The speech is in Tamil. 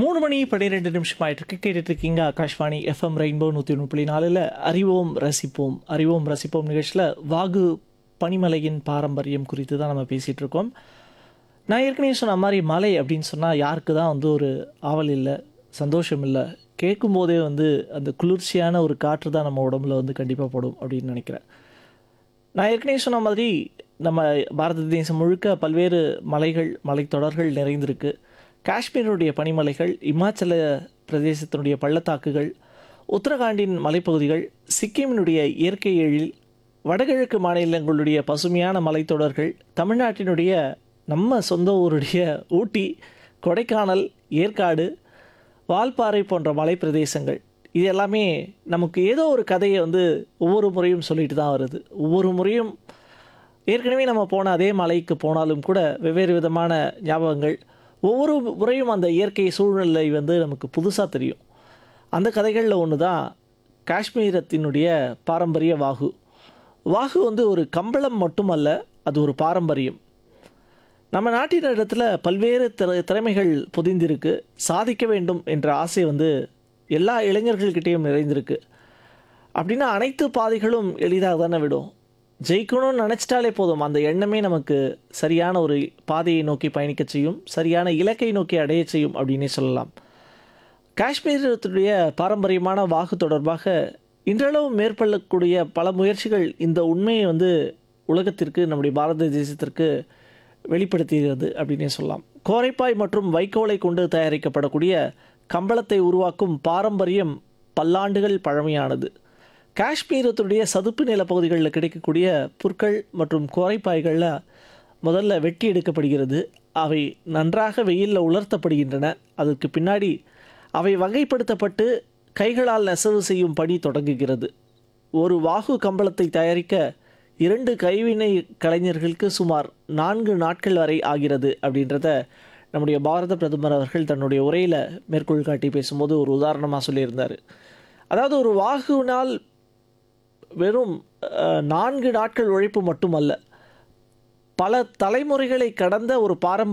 மூணு மணி பன்னிரெண்டு நிமிஷம் ஆயிட்டு இருக்கு கேட்டுட்டு இருக்கீங்க ஆகாஷ்வாணி எஃப்எம் ரெயின்போ நூற்றி ஒன்று புள்ளி நாலில் அறிவோம் ரசிப்போம் அறிவோம் ரசிப்போம் நிகழ்ச்சியில் வாகு பனிமலையின் பாரம்பரியம் குறித்து தான் நம்ம பேசிகிட்டு இருக்கோம் நான் ஏற்கனவே சொன்ன மாதிரி மலை அப்படின்னு சொன்னால் யாருக்கு தான் வந்து ஒரு ஆவல் இல்லை சந்தோஷம் இல்லை கேட்கும்போதே வந்து அந்த குளிர்ச்சியான ஒரு காற்று தான் நம்ம உடம்புல வந்து கண்டிப்பாக படும் அப்படின்னு நினைக்கிறேன் நான் ஏற்கனவே சொன்ன மாதிரி நம்ம பாரத தேசம் முழுக்க பல்வேறு மலைகள் மலைத்தொடர்கள் நிறைந்திருக்கு காஷ்மீருடைய பனிமலைகள் இமாச்சல பிரதேசத்தினுடைய பள்ளத்தாக்குகள் உத்தரகாண்டின் மலைப்பகுதிகள் சிக்கிமினுடைய இயற்கை எழில் வடகிழக்கு மாநிலங்களுடைய பசுமையான மலைத்தொடர்கள் தமிழ்நாட்டினுடைய நம்ம சொந்த ஊருடைய ஊட்டி கொடைக்கானல் ஏற்காடு வால்பாறை போன்ற மலைப்பிரதேசங்கள் இது எல்லாமே நமக்கு ஏதோ ஒரு கதையை வந்து ஒவ்வொரு முறையும் சொல்லிட்டு தான் வருது ஒவ்வொரு முறையும் ஏற்கனவே நம்ம போன அதே மலைக்கு போனாலும் கூட வெவ்வேறு விதமான ஞாபகங்கள் ஒவ்வொரு முறையும் அந்த இயற்கை சூழ்நிலை வந்து நமக்கு புதுசாக தெரியும் அந்த கதைகளில் ஒன்று தான் காஷ்மீரத்தினுடைய பாரம்பரிய வாகு வாகு வந்து ஒரு கம்பளம் மட்டுமல்ல அது ஒரு பாரம்பரியம் நம்ம நாட்டினிடத்தில் பல்வேறு திற திறமைகள் பொதிந்திருக்கு சாதிக்க வேண்டும் என்ற ஆசை வந்து எல்லா இளைஞர்கள்கிட்டேயும் நிறைந்திருக்கு அப்படின்னா அனைத்து பாதைகளும் எளிதாக தானே விடும் ஜெயிக்கணும்னு நினச்சிட்டாலே போதும் அந்த எண்ணமே நமக்கு சரியான ஒரு பாதையை நோக்கி பயணிக்க செய்யும் சரியான இலக்கை நோக்கி அடைய செய்யும் அப்படின்னே சொல்லலாம் காஷ்மீரத்துடைய பாரம்பரியமான வாகு தொடர்பாக இன்றளவு மேற்கொள்ளக்கூடிய பல முயற்சிகள் இந்த உண்மையை வந்து உலகத்திற்கு நம்முடைய பாரத தேசத்திற்கு வெளிப்படுத்துகிறது அப்படின்னே சொல்லலாம் கோரைப்பாய் மற்றும் வைக்கோலை கொண்டு தயாரிக்கப்படக்கூடிய கம்பளத்தை உருவாக்கும் பாரம்பரியம் பல்லாண்டுகள் பழமையானது காஷ்மீரத்துடைய சதுப்பு நில பகுதிகளில் கிடைக்கக்கூடிய புற்கள் மற்றும் கோரைப்பாய்களில் முதல்ல வெட்டி எடுக்கப்படுகிறது அவை நன்றாக வெயிலில் உலர்த்தப்படுகின்றன அதற்கு பின்னாடி அவை வகைப்படுத்தப்பட்டு கைகளால் நெசவு செய்யும் பணி தொடங்குகிறது ஒரு வாகு கம்பளத்தை தயாரிக்க இரண்டு கைவினை கலைஞர்களுக்கு சுமார் நான்கு நாட்கள் வரை ஆகிறது அப்படின்றத நம்முடைய பாரத பிரதமர் அவர்கள் தன்னுடைய உரையில் மேற்கோள் காட்டி பேசும்போது ஒரு உதாரணமாக சொல்லியிருந்தார் அதாவது ஒரு வாகுனால் வெறும் அஹ், நான்கு நாட்கள் உழைப்பு மட்டுமல்ல பல தலைமுறைகளை கடந்த ஒரு பாரம்பரிய